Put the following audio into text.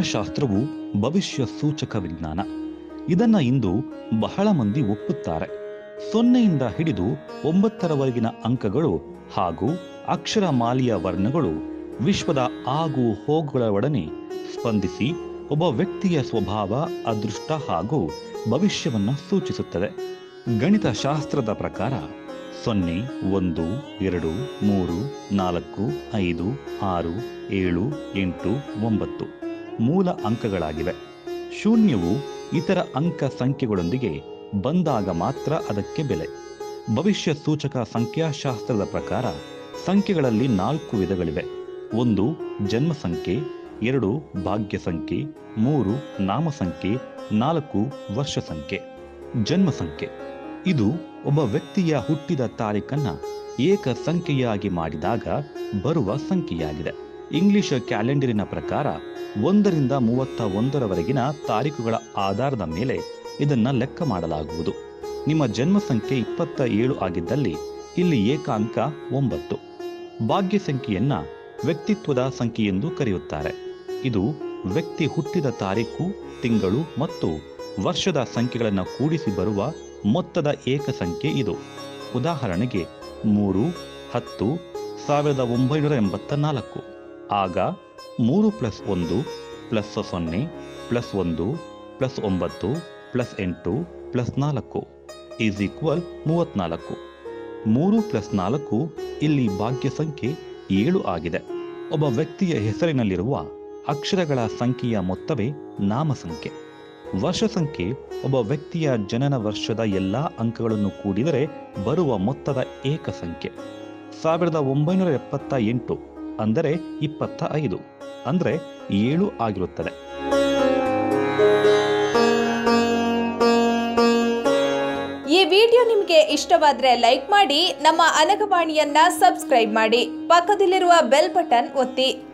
ಸಂಖ್ಯಾಶಾಸ್ತ್ರವು ಭವಿಷ್ಯ ಸೂಚಕ ವಿಜ್ಞಾನ ಇದನ್ನ ಇಂದು ಬಹಳ ಮಂದಿ ಒಪ್ಪುತ್ತಾರೆ ಸೊನ್ನೆಯಿಂದ ಹಿಡಿದು ಒಂಬತ್ತರವರೆಗಿನ ಅಂಕಗಳು ಹಾಗೂ ಅಕ್ಷರಮಾಲಿಯ ವರ್ಣಗಳು ವಿಶ್ವದ ಆಗು ಹೋಗುಗಳೊಡನೆ ಸ್ಪಂದಿಸಿ ಒಬ್ಬ ವ್ಯಕ್ತಿಯ ಸ್ವಭಾವ ಅದೃಷ್ಟ ಹಾಗೂ ಭವಿಷ್ಯವನ್ನ ಸೂಚಿಸುತ್ತದೆ ಗಣಿತ ಶಾಸ್ತ್ರದ ಪ್ರಕಾರ ಸೊನ್ನೆ ಒಂದು ಎರಡು ಮೂರು ನಾಲ್ಕು ಐದು ಆರು ಏಳು ಎಂಟು ಒಂಬತ್ತು ಮೂಲ ಅಂಕಗಳಾಗಿವೆ ಶೂನ್ಯವು ಇತರ ಅಂಕ ಸಂಖ್ಯೆಗಳೊಂದಿಗೆ ಬಂದಾಗ ಮಾತ್ರ ಅದಕ್ಕೆ ಬೆಲೆ ಭವಿಷ್ಯ ಸೂಚಕ ಸಂಖ್ಯಾಶಾಸ್ತ್ರದ ಪ್ರಕಾರ ಸಂಖ್ಯೆಗಳಲ್ಲಿ ನಾಲ್ಕು ವಿಧಗಳಿವೆ ಒಂದು ಜನ್ಮ ಸಂಖ್ಯೆ ಎರಡು ಭಾಗ್ಯ ಸಂಖ್ಯೆ ಮೂರು ನಾಮ ಸಂಖ್ಯೆ ನಾಲ್ಕು ವರ್ಷ ಸಂಖ್ಯೆ ಜನ್ಮ ಸಂಖ್ಯೆ ಇದು ಒಬ್ಬ ವ್ಯಕ್ತಿಯ ಹುಟ್ಟಿದ ತಾರೀಖನ್ನ ಏಕ ಸಂಖ್ಯೆಯಾಗಿ ಮಾಡಿದಾಗ ಬರುವ ಸಂಖ್ಯೆಯಾಗಿದೆ ಇಂಗ್ಲಿಷ್ ಕ್ಯಾಲೆಂಡರಿನ ಪ್ರಕಾರ ಒಂದರಿಂದ ಮೂವತ್ತ ಒಂದರವರೆಗಿನ ತಾರೀಖುಗಳ ಆಧಾರದ ಮೇಲೆ ಇದನ್ನ ಲೆಕ್ಕ ಮಾಡಲಾಗುವುದು ನಿಮ್ಮ ಜನ್ಮ ಸಂಖ್ಯೆ ಇಪ್ಪತ್ತ ಏಳು ಆಗಿದ್ದಲ್ಲಿ ಇಲ್ಲಿ ಏಕ ಅಂಕ ಒಂಬತ್ತು ಭಾಗ್ಯ ಸಂಖ್ಯೆಯನ್ನ ವ್ಯಕ್ತಿತ್ವದ ಸಂಖ್ಯೆ ಎಂದು ಕರೆಯುತ್ತಾರೆ ಇದು ವ್ಯಕ್ತಿ ಹುಟ್ಟಿದ ತಾರೀಕು ತಿಂಗಳು ಮತ್ತು ವರ್ಷದ ಸಂಖ್ಯೆಗಳನ್ನು ಕೂಡಿಸಿ ಬರುವ ಮೊತ್ತದ ಏಕ ಸಂಖ್ಯೆ ಇದು ಉದಾಹರಣೆಗೆ ಮೂರು ಹತ್ತು ಸಾವಿರದ ಒಂಬೈನೂರ ಎಂಬತ್ತ ನಾಲ್ಕು ಆಗ ಮೂರು ಪ್ಲಸ್ ಒಂದು ಪ್ಲಸ್ ಸೊನ್ನೆ ಪ್ಲಸ್ ಒಂದು ಪ್ಲಸ್ ಒಂಬತ್ತು ಪ್ಲಸ್ ಎಂಟು ಪ್ಲಸ್ ನಾಲ್ಕು ಈಸ್ ಈಕ್ವಲ್ ಮೂವತ್ನಾಲ್ಕು ಮೂರು ಪ್ಲಸ್ ನಾಲ್ಕು ಇಲ್ಲಿ ಭಾಗ್ಯ ಸಂಖ್ಯೆ ಏಳು ಆಗಿದೆ ಒಬ್ಬ ವ್ಯಕ್ತಿಯ ಹೆಸರಿನಲ್ಲಿರುವ ಅಕ್ಷರಗಳ ಸಂಖ್ಯೆಯ ಮೊತ್ತವೇ ನಾಮ ಸಂಖ್ಯೆ ವರ್ಷ ಸಂಖ್ಯೆ ಒಬ್ಬ ವ್ಯಕ್ತಿಯ ಜನನ ವರ್ಷದ ಎಲ್ಲಾ ಅಂಕಗಳನ್ನು ಕೂಡಿದರೆ ಬರುವ ಮೊತ್ತದ ಏಕ ಸಂಖ್ಯೆ ಸಾವಿರದ ಒಂಬೈನೂರ ಎಪ್ಪತ್ತ ಎಂಟು ಅಂದರೆ ಇಪ್ಪತ್ತ ಐದು ಅಂದರೆ ಏಳು ಆಗಿರುತ್ತದೆ ಈ ವಿಡಿಯೋ ನಿಮಗೆ ಇಷ್ಟವಾದ್ರೆ ಲೈಕ್ ಮಾಡಿ ನಮ್ಮ ಅನಗವಾಣಿಯನ್ನ ಸಬ್ಸ್ಕ್ರೈಬ್ ಮಾಡಿ ಪಕ್ಕದಲ್ಲಿರುವ ಬೆಲ್ ಬಟನ್ ಒತ್ತಿ